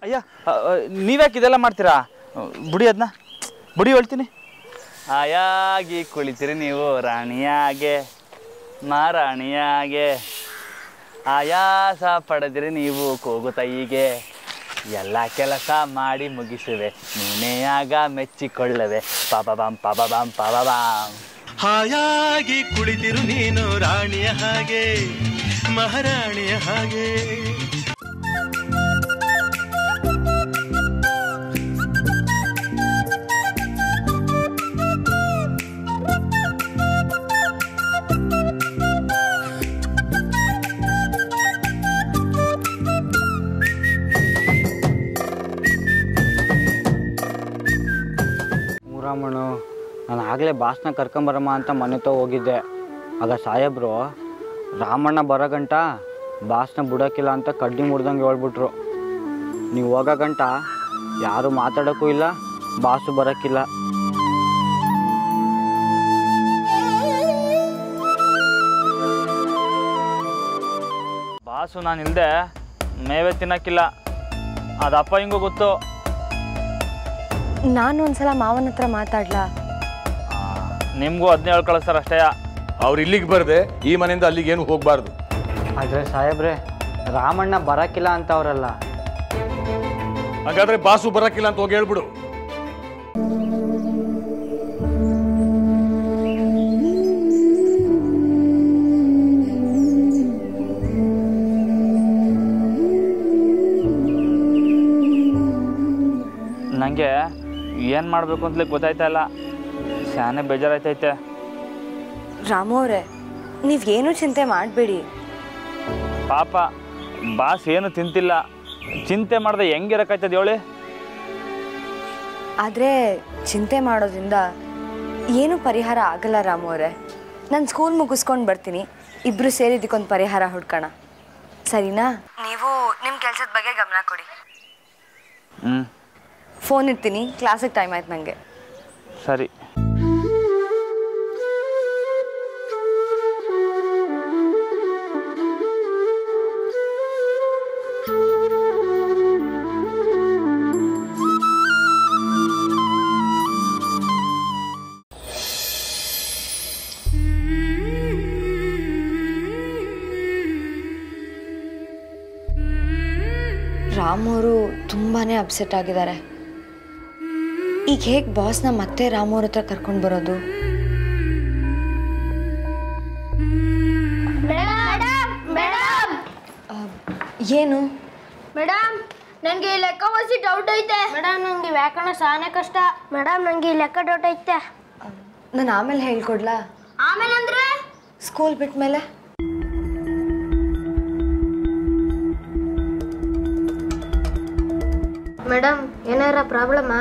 ಅಯ್ಯ ಅ, ಅ, ನೀವ್ಯಾಕೆ ಇದೆಲ್ಲ ಮಾಡ್ತೀರಾ ಅ, ಬುಡಿ ಅದನ್ನ ಬುಡಿ ಹೇಳ್ತೀನಿ ಆಯಾಗಿ ಕುಳಿತೀರಿ ನೀವು ರಾಣಿಯಾಗೆ ಮಹಾರಾಣಿಯಾಗೆ ಆಯಾಸ ಪಡೆದಿರಿ ನೀವು ಕೂಗುತೈಗೆ ಎಲ್ಲ ಕೆಲಸ ಮಾಡಿ ಮುಗಿಸುವೆ ನೀನೇ ಆಗ ಮೆಚ್ಚಿಕೊಳ್ಳವೆ ಪಾಪಬಾಂ ಪಾಪಬಾಂ ಪಾಪಬಾಂ ಹಾಯಾಗಿ ಕುಳಿತಿರು ನೀನು ರಾಣಿಯ ಹಾಗೆ ಮಹಾರಾಣಿಯ ಹಾಗೆ ಮೂರಮ್ಮನು ನಾನು ಆಗಲೇ ಬಾಸ್ನ ಕರ್ಕೊಂಬರಮ್ಮ ಅಂತ ಮನೆ ತೊ ಹೋಗಿದ್ದೆ ಆಗ ಸಾಹೇಬ್ರು ರಾಮಣ್ಣ ಬರೋ ಗಂಟ ಬಾಸ್ನ ಬಿಡೋಕ್ಕಿಲ್ಲ ಅಂತ ಕಡ್ಡಿ ಮುಡ್ದಂಗೆ ಹೇಳ್ಬಿಟ್ರು ನೀವು ಹೋಗೋ ಗಂಟ ಯಾರು ಮಾತಾಡೋಕ್ಕೂ ಇಲ್ಲ ಬಾಸು ಬರೋಕ್ಕಿಲ್ಲ ಬಾಸು ನಾನು ಇಲ್ಲದೆ ಮೇವೆ ತಿನ್ನಕ್ಕಿಲ್ಲ ಅದಪ್ಪ ಹಿಂಗೂ ಗೊತ್ತು ನಾನು ಒಂದ್ಸಲ ಮಾವನ ಹತ್ರ ಮಾತಾಡ್ಲಾ ನಿಮಗೂ ಅದನ್ನೇ ಹೇಳ್ಕಳಿಸ್ತಾರೆ ಅಷ್ಟೇ ಅವ್ರು ಇಲ್ಲಿಗೆ ಬರದೆ ಈ ಮನೆಯಿಂದ ಅಲ್ಲಿಗೆ ಏನು ಹೋಗಬಾರ್ದು ಆದರೆ ಸಾಹೇಬ್ರೆ ರಾಮಣ್ಣ ಬರೋಕ್ಕಿಲ್ಲ ಅಂತ ಅವರಲ್ಲ ಹಾಗಾದ್ರೆ ಬಾಸು ಬರಕ್ಕಿಲ್ಲ ಅಂತ ಹೋಗಿ ಹೇಳ್ಬಿಡು ನನಗೆ ಏನು ಮಾಡಬೇಕು ಅಂತಲೇ ಗೊತ್ತಾಯ್ತಾ ಇಲ್ಲ ಶಾನೆ ಬೇಜಾರಾಯ್ತೈತೆ ರಾಮು ಅವರೇ ನೀವೇನು ಚಿಂತೆ ಮಾಡಬೇಡಿ ಪಾಪ ಬಾಸ್ ಏನು ತಿಂತಿಲ್ಲ ಚಿಂತೆ ಮಾಡ್ದೆ ಹೆಂಗಿರಕೈತದ ಹೇಳಿ ಆದರೆ ಚಿಂತೆ ಮಾಡೋದ್ರಿಂದ ಏನು ಪರಿಹಾರ ಆಗಲ್ಲ ರಾಮು ಅವರೇ ನಾನು ಸ್ಕೂಲ್ ಮುಗಿಸ್ಕೊಂಡು ಬರ್ತೀನಿ ಇಬ್ಬರು ಸೇರಿ ಇದಕ್ಕೊಂದು ಪರಿಹಾರ ಹುಡ್ಕೋಣ ಸರಿನಾ ನೀವು ನಿಮ್ಮ ಕೆಲಸದ ಬಗ್ಗೆ ಗಮನ ಕೊಡಿ ಹ್ಞೂ ಫೋನ್ ಇರ್ತೀನಿ ಕ್ಲಾಸಿಗೆ ಟೈಮ್ ಆಯ್ತು ನನಗೆ ಸರಿ ರಾಮವರು ತುಂಬಾ ಅಪ್ಸೆಟ್ ಆಗಿದ್ದಾರೆ ಈಗ ಹೇಗೆ ಬಾಸ್ನ ಮತ್ತೆ ರಾಮವ್ರ ಹತ್ರ ಕರ್ಕೊಂಡು ಬರೋದು ಮೇಡಮ್ ಮೇಡಮ್ ಆ, ಏನು ಮೇಡಮ್ ನನಗೆ ಈ ಲೆಕ್ಕ ಓದಿಸಿ ಡೌಟ್ ಐತೆ ಮೇಡಮ್ ನನಗೆ ವ್ಯಾಕರಣ ಸಾನೆ ಕಷ್ಟ ಮೇಡಮ್ ನನಗೆ ಈ ಲೆಕ್ಕ ಡೌಟ್ ಐತೆ ನಾನು ಆಮೇಲೆ ಹೇಳ್ಕೊಡ್ಲಾ ಆಮೇಲೆ ಅಂದ್ರೆ ಸ್ಕೂಲ್ ಬಿಟ್ಟ ಮೇಲೆ ಮೇಡಮ್ ಏನಾರ ಪ್ರಾಬ್ಲಮಾ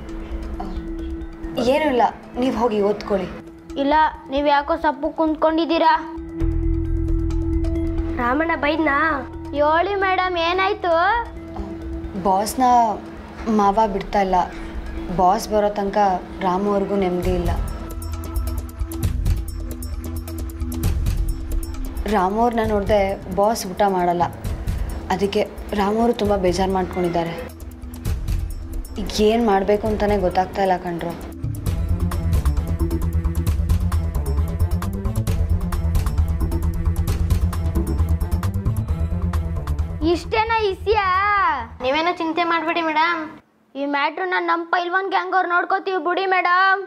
ಏನೂ ಇಲ್ಲ ನೀವು ಹೋಗಿ ಓದ್ಕೊಳ್ಳಿ ಇಲ್ಲ ನೀವು ಯಾಕೋ ಸಪ್ಪು ಕುಂತ್ಕೊಂಡಿದ್ದೀರಾ ರಾಮಣ್ಣ ಬೈದ್ನಾ ಹೇಳಿ ಮೇಡಮ್ ಏನಾಯ್ತು ಬಾಸ್ನ ಮಾವ ಬಿಡ್ತಾ ಇಲ್ಲ ಬಾಸ್ ಬರೋ ತನಕ ರಾಮು ಅವ್ರಿಗೂ ನೆಮ್ಮದಿ ಇಲ್ಲ ರಾಮು ಅವ್ರನ್ನ ನೋಡಿದೆ ಬಾಸ್ ಊಟ ಮಾಡಲ್ಲ ಅದಕ್ಕೆ ರಾಮು ಅವರು ತುಂಬ ಬೇಜಾರು ಮಾಡ್ಕೊಂಡಿದ್ದಾರೆ ಈಗ ಏನು ಮಾಡಬೇಕು ಅಂತಲೇ ಗೊತ್ತಾಗ್ತಾ ಇಲ್ಲ ಕಣ್ರು ಇಷ್ಟೇನಾ ಇಸ್ಯಾ ನೀವೇನೋ ಚಿಂತೆ ಮಾಡಬೇಡಿ ಮೇಡಮ್ ಈ ಮ್ಯಾಟ್ರು ನಾನು ನಮ್ಮ ಪೈಲ್ವಾನ್ ಗ್ಯಾಂಗ್ ಅವ್ರು ನೋಡ್ಕೋತೀವಿ ಬಿಡಿ ಮೇಡಮ್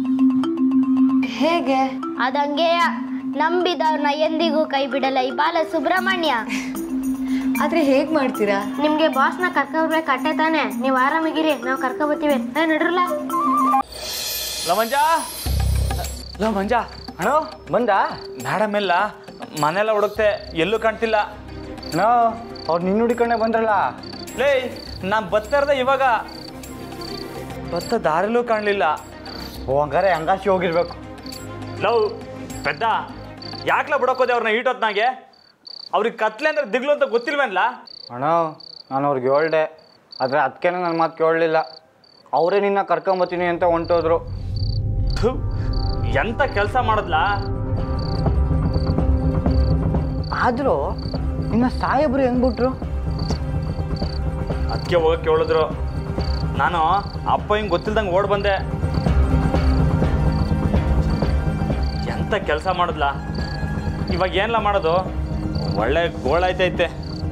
ಹೇಗೆ ಅದಂಗೆ ನಂಬಿದವ್ರನ್ನ ಎಂದಿಗೂ ಕೈ ಬಿಡಲ್ಲ ಈ ಬಾಲ ಸುಬ್ರಹ್ಮಣ್ಯ ಆದರೆ ಹೇಗೆ ಮಾಡ್ತೀರಾ ನಿಮ್ಗೆ ಬಾಸ್ನ ಕರ್ಕೊಬರ್ಬೇಕು ಅಟ್ಟೆ ತಾನೆ ನೀವು ಆರಾಮಾಗಿರಿ ನಾವು ಕರ್ಕೊಬತ್ತೀವಿ ಏ ನಡ್ರಲ್ಲ ಲವಂಜ ಲವಂಜ ಅಣ್ಣ ಬಂದ ಮೇಡಮ್ ಎಲ್ಲ ಮನೆಲ್ಲ ಹುಡುಕ್ತೆ ಎಲ್ಲೂ ಕಾಣ್ತಿಲ್ಲ ನೋ ಅವ್ರು ನಿನ್ನ ಹುಡಿಕೊಂಡೆ ಬಂದ್ರಲ್ಲ ಲೇ ನಾನು ಬರ್ತಾ ಇರೋದೆ ಇವಾಗ ಬತ್ತ ದಾರಿಲೂ ಕಾಣಲಿಲ್ಲ ಓ ಹಂಗಾರೆ ಹಂಗಾಸಿ ಹೋಗಿರ್ಬೇಕು ಲವ್ ಪೆದ್ದ ಯಾಕ್ಲ ಬಿಡೋಕೋದೆ ಅವ್ರನ್ನ ಈಟೊತ್ನಾಗೆ ಅವ್ರಿಗೆ ಕತ್ಲೆ ಅಂದ್ರೆ ದಿಗ್ಲು ಅಂತ ಗೊತ್ತಿಲ್ವೇನ್ಲ ಅಣ್ಣ ನಾನು ಅವ್ರಿಗೆ ಹೇಳ್ದೆ ಆದರೆ ಅದಕ್ಕೆ ನನ್ನ ಮಾತು ಕೇಳಲಿಲ್ಲ ಅವರೇ ನಿನ್ನ ಕರ್ಕೊಂಬತ್ತೀನಿ ಅಂತ ಹೊಂಟೋದ್ರು ಥು, ಎಂತ ಕೆಲಸ ಮಾಡಿದ್ಲಾ ಆದರೂ ನಿನ್ನ ಸಾಹೇಬ್ರು ಹೆಂಗ್ಬಿಟ್ರು ಅದಕ್ಕೆ ಹೋಗಕ್ಕೆ ಹೇಳಿದ್ರು ನಾನು ಅಪ್ಪ ಹಿಂಗೆ ಗೊತ್ತಿಲ್ದಂಗೆ ಓಡ್ ಬಂದೆ ಎಂತ ಕೆಲಸ ಮಾಡಿದ್ಲ ಇವಾಗ ಏನೆಲ್ಲ ಮಾಡೋದು ಒಳ್ಳೆ ಗೋಳಾಯ್ತೈತೆ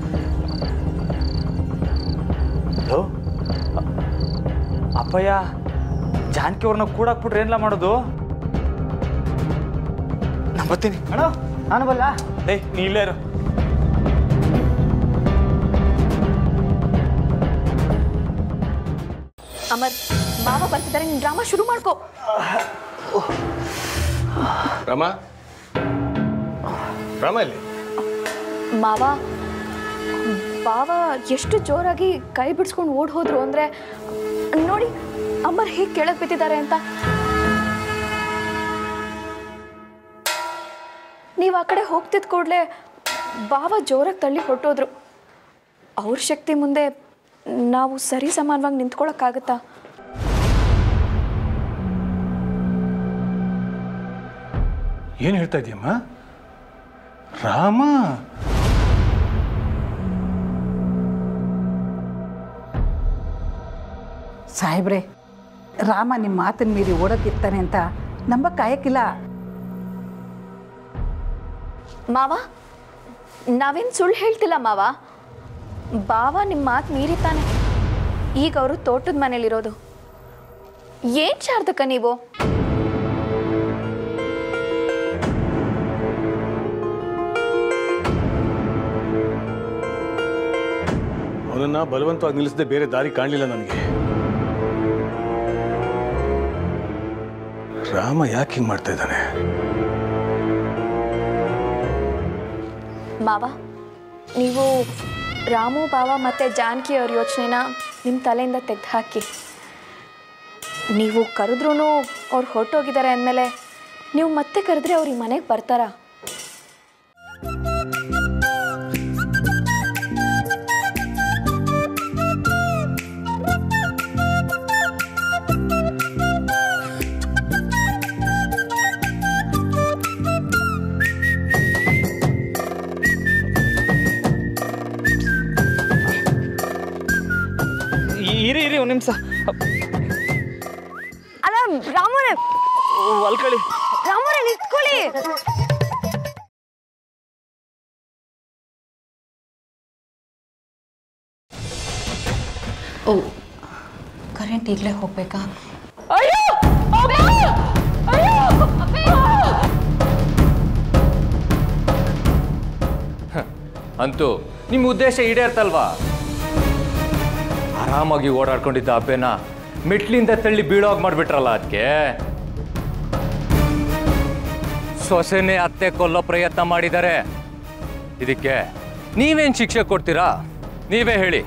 ಲೋ, ಅ- ಅಪ್ಪಯ್ಯ ಜಾನಕಿ ಅವ್ರನ್ನ ಕೂಡಾಕ್ಬಿಟ್ರೆ ಏನೆಲ್ಲ ಮಾಡೋದು ನಾ ಬರ್ತೀನಿ ಅಣ್ಣ ನಾನು ಬಲ್ಲ ಏಯ್ ನೀ ಇಲ್ಲೇ ಇರು ಅಮರ್ ಮಾವ ಬರ್ತಿದ್ದಾರೆ ನೀನು ಡ್ರಾಮಾ ಶುರು ಮಾಡ್ಕೋ ರಾಮ ರಾಮ ಇಲ್ಲಿ ಮಾವ ಬಾವ ಎಷ್ಟು ಜೋರಾಗಿ ಕೈ ಬಿಡಿಸ್ಕೊಂಡು ಓಡ್ ಹೋದ್ರು ಅಂದರೆ ನೋಡಿ ಅಮರ್ ಹೇಗೆ ಕೆಳಗೆ ಬಿದ್ದಿದ್ದಾರೆ ಅಂತ ನೀವು ಆ ಕಡೆ ಹೋಗ್ತಿದ್ದ ಕೂಡಲೇ ಬಾವ ಜೋರಾಗಿ ತಳ್ಳಿ ಹೊರಟೋದ್ರು ಅವ್ರ ಶಕ್ತಿ ಮುಂದೆ ನಾವು ಸರಿ ಸಮಾನವಾಗಿ ನಿಂತ್ಕೊಳ್ಳೋಕ್ಕಾಗತ್ತಾ ಏನು ಹೇಳ್ತಾ ಇದೀಯಮ್ಮ ರಾಮ ಸಾಹೇಬ್ರೆ ರಾಮ ನಿಮ್ಮ ಮಾತನ್ನ ಮೀರಿ ಓಡೋಕ್ಕಿರ್ತಾನೆ ಅಂತ ನಂಬಕ್ಕಾಯಕ್ಕಿಲ್ಲ ಮಾವ ನಾವೇನು ಸುಳ್ಳು ಹೇಳ್ತಿಲ್ಲ ಮಾವ ಬಾವ ನಿಮ್ಮ ಮಾತು ಮೀರಿತಾನೆ ಈಗ ಅವರು ತೋಟದ ಮನೇಲಿರೋದು ಏನು ಶಾರದಕ್ಕ ನೀವು ಅವನನ್ನ ಬಲವಂತವಾಗಿ ನಿಲ್ಲಿಸದೆ ಬೇರೆ ದಾರಿ ಕಾಣಲಿಲ್ಲ ನನಗೆ ರಾಮ ಯಾಕೆ ಹಿಂಗೆ ಮಾಡ್ತಾ ಇದ್ದಾನೆ ಮಾವ ನೀವು ರಾಮು ಬಾವ ಮತ್ತು ಜಾನಕಿ ಅವ್ರ ಯೋಚನೆನ ನಿಮ್ಮ ತಲೆಯಿಂದ ತೆಗೆದು ಹಾಕಿ ನೀವು ಕರೆದ್ರೂ ಅವ್ರು ಹೊರಟೋಗಿದ್ದಾರೆ ಅಂದಮೇಲೆ ನೀವು ಮತ್ತೆ ಕರೆದ್ರೆ ಅವ್ರು ಈ ಮನೆಗೆ ಬರ್ತಾರಾ ಇರಿ ಇರಿ ಒಂದು ನಿಮಿಷ ಅಲ್ಲ ರಾಮರೇ ಹೊಲ್ಕಳಿ ರಾಮರೇ ನಿಂತ್ಕೊಳ್ಳಿ ಓ ಕರೆಂಟ್ ಈಗಲೇ ಹೋಗ್ಬೇಕಾ ಅಂತೂ ನಿಮ್ಮ ಉದ್ದೇಶ ಈಡೇರ್ತಲ್ವಾ ಆರಾಮಾಗಿ ಓಡಾಡ್ಕೊಂಡಿದ್ದ ಅಬ್ಬೆನ ಮೆಟ್ಲಿಂದ ತಳ್ಳಿ ಬೀಳೋಗ್ ಮಾಡಿಬಿಟ್ರಲ್ಲ ಅದಕ್ಕೆ ಸೊಸೆನೆ ಅತ್ತೆ ಕೊಲ್ಲೋ ಪ್ರಯತ್ನ ಮಾಡಿದ್ದಾರೆ ಇದಕ್ಕೆ ನೀವೇನು ಶಿಕ್ಷೆ ಕೊಡ್ತೀರಾ ನೀವೇ ಹೇಳಿ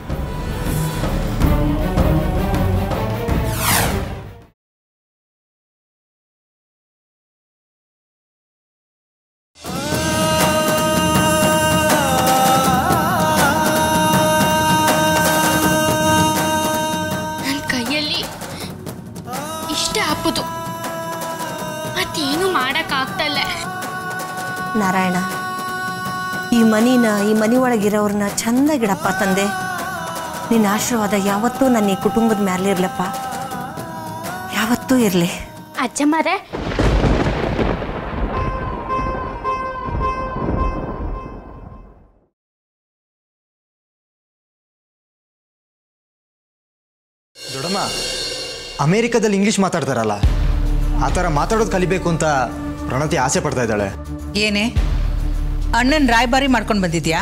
ನನ್ನ ಕೈಯಲ್ಲಿ ಇಷ್ಟ ಆಪುದು ಮತ್ತೇನು ಮಾಡೋಕ್ಕಾಗ್ತಲ್ಲ ನಾರಾಯಣ ಈ ಮನಿನ ಈ ಮನಿ ಒಳಗಿರೋರನ್ನ ಚಂದಾಗಿಡಪ್ಪ ತಂದೆ ನಿನ್ನ ಆಶೀರ್ವಾದ ಯಾವತ್ತೂ ನನ್ನ ಈ ಕುಟುಂಬದ ಮ್ಯಾಲೆ ಇರ್ಲಪ್ಪ ಯಾವತ್ತೂ ಇರಲಿ ಅಜ್ಜಮ್ಮರೇ ದೊಡ್ಡಮ್ಮ ಅಮೇರಿಕಾದಲ್ಲಿ ಇಂಗ್ಲೀಷ್ ಮಾತಾಡ್ತಾರಲ್ಲ ಆ ಥರ ಮಾತಾಡೋದು ಕಲಿಬೇಕು ಅಂತ ಪ್ರಣತಿ ಆಸೆ ಪಡ್ತಾ ಇದ್ದಾಳೆ ಏನೇ ಅಣ್ಣನ ರಾಯಭಾರಿ ಮಾಡ್ಕೊಂಡು ಬಂದಿದ್ಯಾ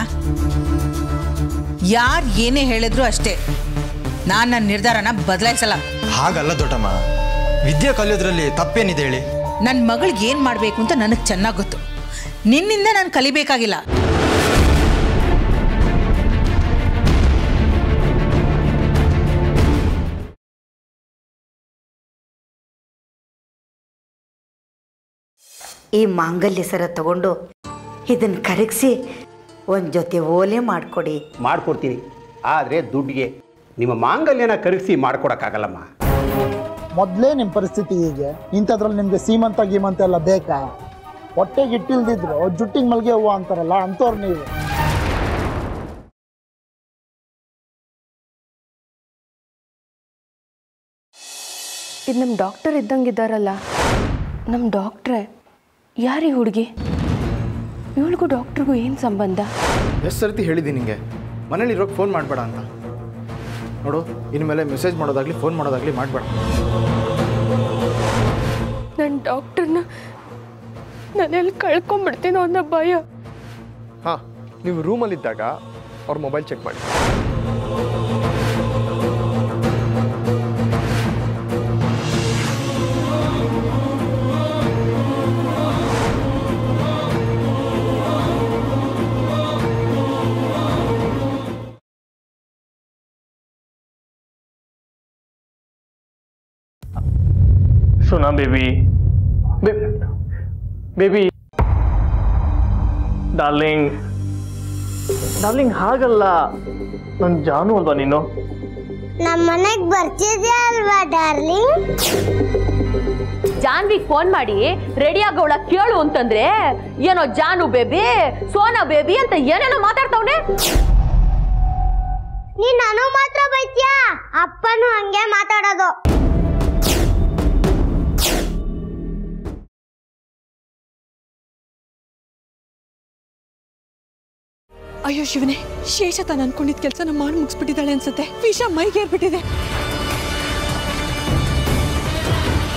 ಯಾರು ಏನೇ ಹೇಳಿದ್ರು ಅಷ್ಟೇ ನಾನು ನನ್ನ ನಿರ್ಧಾರನ ಬದಲಾಯಿಸಲ್ಲ ಹಾಗಲ್ಲ ದೊಡ್ಡಮ್ಮ ವಿದ್ಯೆ ಕಲಿಯೋದ್ರಲ್ಲಿ ತಪ್ಪೇನಿದೆ ಹೇಳಿ ನನ್ನ ಮಗಳಿಗೆ ಏನು ಮಾಡಬೇಕು ಅಂತ ನನಗೆ ಚೆನ್ನಾಗಿ ಗೊತ್ತು ನಿನ್ನಿಂದ ನಾನು ಕಲಿಬೇಕಾಗಿಲ್ಲ ಈ ಮಾಂಗಲ್ಯ ಸರ ತಗೊಂಡು ಇದನ್ನು ಕರಗಿಸಿ ಒಂದು ಜೊತೆ ಓಲೆ ಮಾಡಿಕೊಡಿ ಮಾಡ್ಕೊಡ್ತೀನಿ ಆದರೆ ದುಡ್ಡಿಗೆ ನಿಮ್ಮ ಮಾಂಗಲ್ಯನ ಕರಗಿಸಿ ಮಾಡ್ಕೊಡಕ್ಕಾಗಲ್ಲಮ್ಮ ಮೊದಲೇ ನಿಮ್ಮ ಪರಿಸ್ಥಿತಿ ಹೀಗೆ ಇಂಥದ್ರಲ್ಲಿ ನಿಮಗೆ ಸೀಮಂತ ಗೀಮಂತ ಎಲ್ಲ ಬೇಕಾ ಹೊಟ್ಟೆಗೆ ಇಟ್ಟಿಲ್ದಿದ್ರು ಜುಟ್ಟಿಗೆ ಮಲ್ಗೆ ಹೂವು ಅಂತಾರಲ್ಲ ಅಂಥವ್ರು ನೀವು ಇದು ನಮ್ಮ ಡಾಕ್ಟರ್ ಇದ್ದಂಗಿದ್ದಾರಲ್ಲ ನಮ್ಮ ಡಾಕ್ಟ್ರೇ ಯಾರೀ ಹುಡುಗಿ ಇವಳಿಗೂ ಡಾಕ್ಟ್ರಿಗೂ ಏನು ಸಂಬಂಧ ಎಷ್ಟು ಸರ್ತಿ ಹೇಳಿದ್ದೀನಿ ನಿಂಗೆ ಮನೇಲಿ ಇರೋಕೆ ಫೋನ್ ಮಾಡಬೇಡ ಅಂತ ನೋಡು ಇನ್ಮೇಲೆ ಮೆಸೇಜ್ ಮಾಡೋದಾಗಲಿ ಫೋನ್ ಮಾಡೋದಾಗಲಿ ಮಾಡಬೇಡ ನನ್ನ ಡಾಕ್ಟರ್ನ ನಾನೆಲ್ಲಿ ಕಳ್ಕೊಂಬಿಡ್ತೀನೋ ಅನ್ನೋ ಭಯ ಹಾಂ ನೀವು ರೂಮಲ್ಲಿದ್ದಾಗ ಅವ್ರ ಮೊಬೈಲ್ ಚೆಕ್ ಮಾಡಿ ಸುನಾ ಬೇಬಿ ಬೇಬಿ ಡಾರ್ಲಿಂಗ್ ಡಾರ್ಲಿಂಗ್ ಹಾಗಲ್ಲ ನನ್ನ ಜಾನು ಅಲ್ವಾ ನೀನು ನಮ್ಮ ಮನೆಗೆ ಬರ್ತಿದ್ಯಾ ಅಲ್ವಾ ಡಾರ್ಲಿಂಗ್ ಜಾನ್ವಿ ಫೋನ್ ಮಾಡಿ ರೆಡಿ ಆಗೋಳ ಕೇಳು ಅಂತಂದ್ರೆ ಏನೋ ಜಾನು ಬೇಬಿ ಸೋನಾ ಬೇಬಿ ಅಂತ ಏನೇನೋ ಮಾತಾಡ್ತಾವನೆ ನೀನ್ ನಾನು ಮಾತ್ರ ಬೈತ್ಯಾ ಅಪ್ಪನು ಹಂಗೆ ಮಾತಾಡೋದು ಅಯ್ಯೋ ಶಿವನೇ ಶೇಷ ತಾನು ಅನ್ಕೊಂಡಿದ್ ಕೆಲಸನ ಮಾಡಿ ಮುಗಿಸ್ಬಿಟ್ಟಿದ್ದಾಳೆ ಅನ್ಸುತ್ತೆ ವಿಷ ಮೈಗೇರ್ಬಿಟ್ಟಿದೆ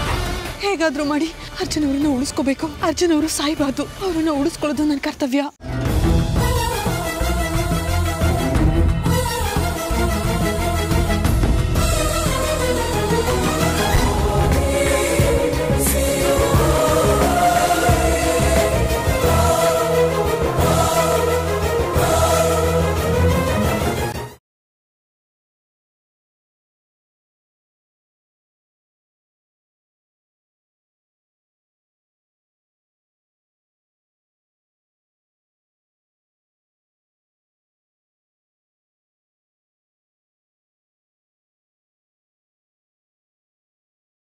ಹೇಗಾದ್ರೂ ಮಾಡಿ ಅರ್ಜುನ್ ಅವ್ರನ್ನ ಉಳಿಸ್ಕೋಬೇಕು ಅರ್ಜುನ್ ಅವರು ಸಾಯ್ಬಾರ್ದು ಅವ್ರನ್ನ ಉಳಿಸ್ಕೊಳ್ಳೋದು ನನ್ನ ಕರ್ತವ್ಯ